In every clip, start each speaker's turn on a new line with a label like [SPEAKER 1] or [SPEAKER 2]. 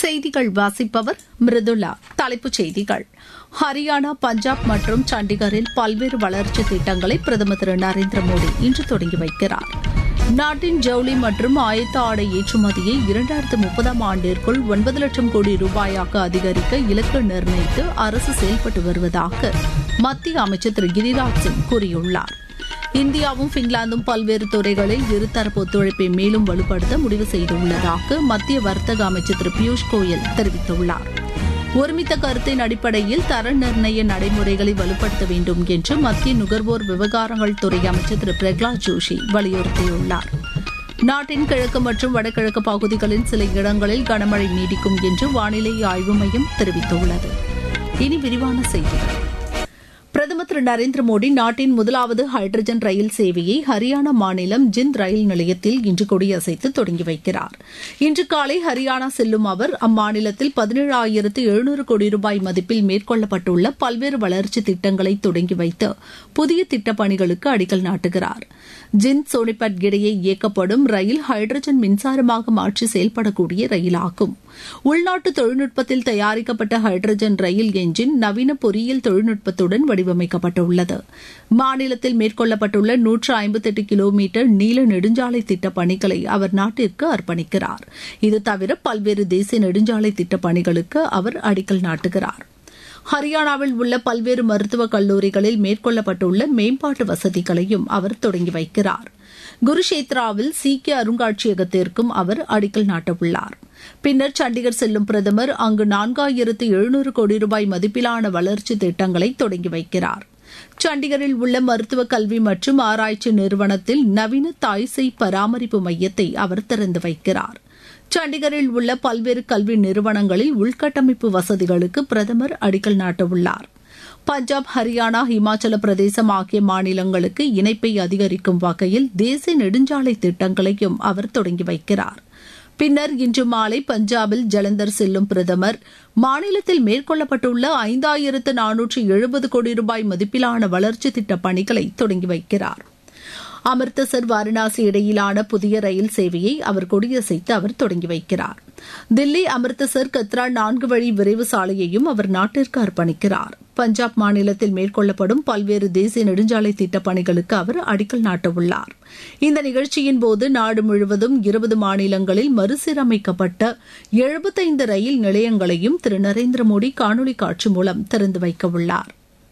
[SPEAKER 1] செய்திகள் வாசிப்பவர் மிருதுலா தலைப்புச் செய்திகள் ஹரியானா பஞ்சாப் மற்றும் சண்டிகரில் பல்வேறு வளர்ச்சித் திட்டங்களை பிரதமர் திரு நரேந்திர மோடி இன்று தொடங்கி வைக்கிறார் நாட்டின் ஜவுளி மற்றும் ஆயத்த ஆடை ஏற்றுமதியை இரண்டாயிரத்து முப்பதாம் ஆண்டிற்குள் ஒன்பது லட்சம் கோடி ரூபாயாக அதிகரிக்க இலக்கு நிர்ணயித்து அரசு செயல்பட்டு வருவதாக மத்திய அமைச்சர் திரு கிரிராஜ் சிங் கூறியுள்ளார் இந்தியாவும் பின்லாந்தும் பல்வேறு துறைகளில் இருதரப்பு ஒத்துழைப்பை மேலும் வலுப்படுத்த முடிவு செய்துள்ளதாக மத்திய வர்த்தக அமைச்சர் திரு பியூஷ் கோயல் தெரிவித்துள்ளார் ஒருமித்த கருத்தின் அடிப்படையில் தர நிர்ணய நடைமுறைகளை வலுப்படுத்த வேண்டும் என்று மத்திய நுகர்வோர் விவகாரங்கள் துறை அமைச்சர் திரு பிரகலாத் ஜோஷி வலியுறுத்தியுள்ளார் நாட்டின் கிழக்கு மற்றும் வடகிழக்கு பகுதிகளின் சில இடங்களில் கனமழை நீடிக்கும் என்று வானிலை ஆய்வு மையம் தெரிவித்துள்ளது இனி விரிவான செய்திகள் பிரதமர் திரு நரேந்திர மோடி நாட்டின் முதலாவது ஹைட்ரஜன் ரயில் சேவையை ஹரியானா மாநிலம் ஜிந்த் ரயில் நிலையத்தில் இன்று கொடியசைத்து தொடங்கி வைக்கிறார் இன்று காலை ஹரியானா செல்லும் அவர் அம்மாநிலத்தில் பதினேழாயிரத்து எழுநூறு கோடி ரூபாய் மதிப்பில் மேற்கொள்ளப்பட்டுள்ள பல்வேறு வளர்ச்சி திட்டங்களை தொடங்கி வைத்து புதிய திட்டப் பணிகளுக்கு அடிக்கல் நாட்டுகிறார் ஜிந்த் சோனிபட் இடையே இயக்கப்படும் ரயில் ஹைட்ரஜன் மின்சாரமாக மாற்றி செயல்படக்கூடிய ரயிலாகும் உள்நாட்டு தொழில்நுட்பத்தில் தயாரிக்கப்பட்ட ஹைட்ரஜன் ரயில் எஞ்சின் நவீன பொறியியல் தொழில்நுட்பத்துடன் வடிவமைக்கப்பட்டுள்ளது மாநிலத்தில் மேற்கொள்ளப்பட்டுள்ள நூற்று ஐம்பத்தெட்டு கிலோமீட்டர் நீள நெடுஞ்சாலை திட்டப் பணிகளை அவர் நாட்டிற்கு அர்ப்பணிக்கிறார் இது தவிர பல்வேறு தேசிய நெடுஞ்சாலை திட்டப் பணிகளுக்கு அவர் அடிக்கல் நாட்டுகிறார் ஹரியானாவில் உள்ள பல்வேறு மருத்துவக் கல்லூரிகளில் மேற்கொள்ளப்பட்டுள்ள மேம்பாட்டு வசதிகளையும் அவர் தொடங்கி வைக்கிறார் குருஷேத்ராவில் சீக்கிய அருங்காட்சியகத்திற்கும் அவர் அடிக்கல் நாட்டவுள்ளார் பின்னர் சண்டிகர் செல்லும் பிரதமர் அங்கு நான்காயிரத்து எழுநூறு கோடி ரூபாய் மதிப்பிலான வளர்ச்சி திட்டங்களை தொடங்கி வைக்கிறார் சண்டிகரில் உள்ள மருத்துவ கல்வி மற்றும் ஆராய்ச்சி நிறுவனத்தில் நவீன தாய்சேய் பராமரிப்பு மையத்தை அவர் திறந்து வைக்கிறார் சண்டிகரில் உள்ள பல்வேறு கல்வி நிறுவனங்களில் உள்கட்டமைப்பு வசதிகளுக்கு பிரதமர் அடிக்கல் நாட்டவுள்ளார் பஞ்சாப் ஹரியானா இமாச்சல பிரதேசம் ஆகிய மாநிலங்களுக்கு இணைப்பை அதிகரிக்கும் வகையில் தேசிய நெடுஞ்சாலை திட்டங்களையும் அவர் தொடங்கி வைக்கிறார் பின்னர் இன்று மாலை பஞ்சாபில் ஜலந்தர் செல்லும் பிரதமர் மாநிலத்தில் மேற்கொள்ளப்பட்டுள்ள ஐந்தாயிரத்து நானூற்று எழுபது கோடி ரூபாய் மதிப்பிலான வளர்ச்சி திட்டப் பணிகளை தொடங்கி வைக்கிறார் அமிர்தசர் வாரணாசி இடையிலான புதிய ரயில் சேவையை அவர் கொடியசைத்து அவர் தொடங்கி வைக்கிறார் தில்லி அமிர்தசர் கத்ரா நான்கு வழி விரைவு சாலையையும் அவர் நாட்டிற்கு அர்ப்பணிக்கிறார் பஞ்சாப் மாநிலத்தில் மேற்கொள்ளப்படும் பல்வேறு தேசிய நெடுஞ்சாலை திட்டப் பணிகளுக்கு அவர் அடிக்கல் நாட்டவுள்ளார் இந்த நிகழ்ச்சியின் போது நாடு முழுவதும் இருபது மாநிலங்களில் மறுசீரமைக்கப்பட்ட எழுபத்தைந்து ரயில் நிலையங்களையும் திரு நரேந்திர மோடி காணொலி காட்சி மூலம் திறந்து வைக்கவுள்ளார்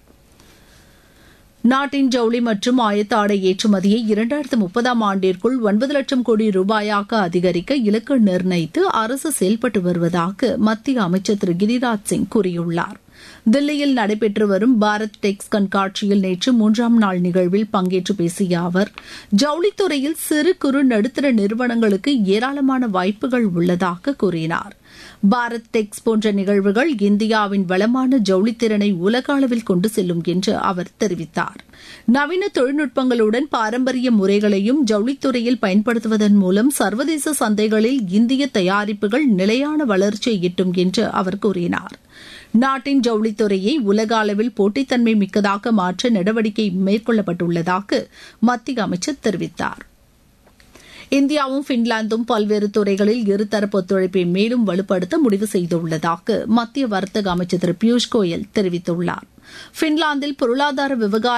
[SPEAKER 1] நாட்டின் ஜவுளி மற்றும் ஆயத்த ஆடை ஏற்றுமதியை இரண்டாயிரத்து முப்பதாம் ஆண்டிற்குள் ஒன்பது லட்சம் கோடி ரூபாயாக அதிகரிக்க இலக்கு நிர்ணயித்து அரசு செயல்பட்டு வருவதாக மத்திய அமைச்சர் திரு கிரிராஜ் சிங் கூறியுள்ளார் தில்லியில் நடைபெற்று வரும் பாரத் டெக்ஸ் கண்காட்சியில் நேற்று மூன்றாம் நாள் நிகழ்வில் பங்கேற்று பேசிய அவர் ஜவுளித்துறையில் சிறு குறு நடுத்தர நிறுவனங்களுக்கு ஏராளமான வாய்ப்புகள் உள்ளதாக கூறினார் பாரத் டெக்ஸ் போன்ற நிகழ்வுகள் இந்தியாவின் வளமான ஜவுளித்திறனை உலக அளவில் கொண்டு செல்லும் என்று அவர் தெரிவித்தார் நவீன தொழில்நுட்பங்களுடன் பாரம்பரிய முறைகளையும் ஜவுளித்துறையில் பயன்படுத்துவதன் மூலம் சர்வதேச சந்தைகளில் இந்திய தயாரிப்புகள் நிலையான வளர்ச்சியை எட்டும் என்று அவர் கூறினார் நாட்டின் ஜவுளித்துறையை உலக அளவில் போட்டித்தன்மை மிக்கதாக மாற்ற நடவடிக்கை மேற்கொள்ளப்பட்டுள்ளதாக மத்திய அமைச்சர் தெரிவித்தார் இந்தியாவும் பின்லாந்தும் பல்வேறு துறைகளில் இருதரப்பு ஒத்துழைப்பை மேலும் வலுப்படுத்த முடிவு செய்துள்ளதாக மத்திய வர்த்தக அமைச்சர் திரு பியூஷ் கோயல் தெரிவித்துள்ளார் பின்லாந்தில் பொருளாதார விவகார